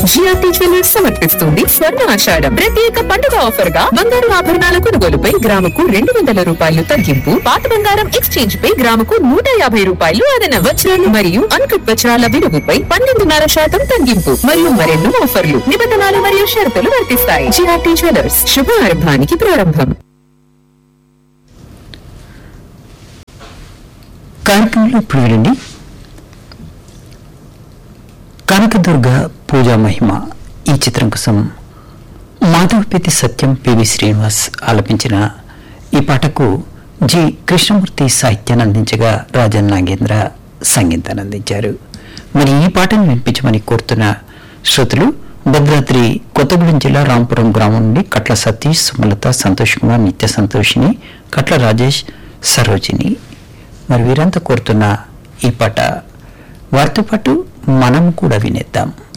GRT jewellers సమర్పిస్తుంది స్వర్ణ ఆషాఢం ప్రత్యేక పండుగ ఆఫర్ గా బంగారు ఆభరణాల కొనుగోలుపై గ్రాముకు రెండు వందల రూపాయలు తగ్గింపు పాత బంగారం ఎక్స్చేంజ్ పై గ్రాముకు నూట యాభై రూపాయలు అదన వజ్రాలు మరియు అన్కట్ వజ్రాల విలువపై పన్నెండున్నర శాతం తగ్గింపు మరియు మరెన్నో ఆఫర్లు నిబంధనలు మరియు షరతులు వర్తిస్తాయి జిఆర్టీ జ్యువెలర్స్ శుభారంభానికి ప్రారంభం కార్యక్రమంలో ఇప్పుడు వినండి కనకదుర్గ పూజా మహిమ ఈ చిత్రం కోసం మాధవపేతి సత్యం పివి శ్రీనివాస్ ఆలపించిన ఈ పాటకు జి కృష్ణమూర్తి సాహిత్యాన్ని అందించగా రాజన్ నాగేంద్ర సంగీతాన్ని అందించారు మరి ఈ పాటను వినిపించమని కోరుతున్న శ్రోతలు భద్రాద్రి కొత్తగూడెం జిల్లా రాంపురం గ్రామం నుండి కట్ల సతీష్ సుమలత సంతోష్ కుమార్ నిత్య సంతోషిని కట్ల రాజేష్ సరోజిని మరి వీరంతా కోరుతున్న ఈ పాట వారితో పాటు మనం కూడా వినేద్దాం